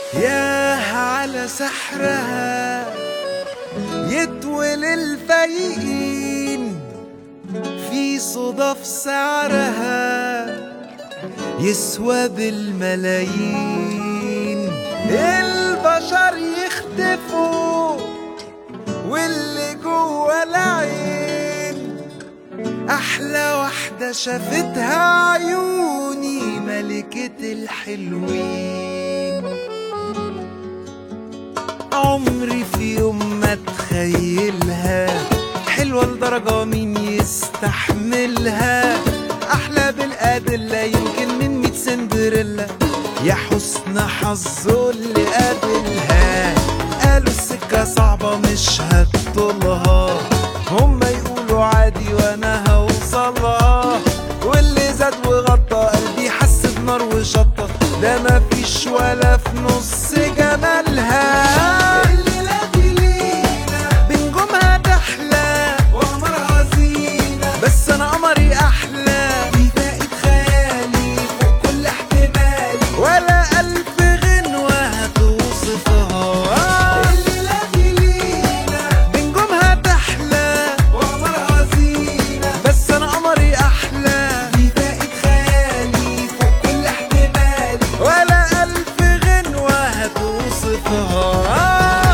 ياه على سحرها يطول الفايقين في صدف سعرها يسوى بالملايين البشر يختفوا واللي جوه العين احلى واحدة شافتها عيوني ملكة الحلوين عمري في يوم ما اتخيلها حلوة لدرجة مين يستحملها أحلى بالأدلة يمكن من ميت سندريلا يا حسن حظه اللي قابلها قالوا السكة صعبة مش هتطولها هما يقولوا عادي وانا هوصلها واللي زاد وغطى قلبي حس بنار وشطة ده مفيش ولا في نص جمالها الليلة دي لينا بنجومها تحلى وقمرها زينة بس انا قمري احلى دي بقت خيالي فوق كل احتمالي ولا الف غنوة هتوصفها الليلة دي لينا بنجومها تحلى وقمرها زينة بس انا قمري احلى دي بقت خيالي فوق كل احتمالي ولا الف غنوة هتوصفها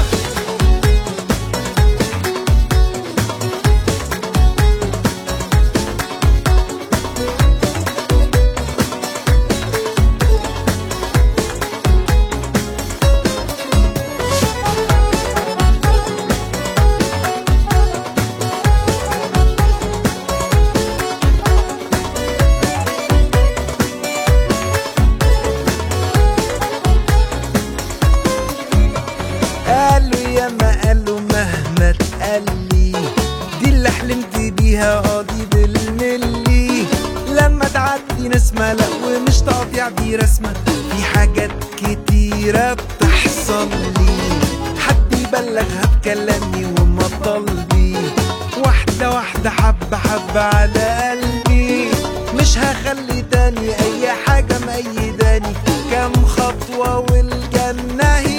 قالوا يا ما قالوا مهما تقلي دي اللي حلمت بيها قاضي بالملي لما تعدي نسمة لا ومش تقطيع دي رسمة في حاجات كتيرة بتحصل لي حد يبلغها بكلامي ومطالبي واحدة واحدة حبة حبة على قلبي مش هخلي تاني أي حاجة مأيداني كام خطوة والجنة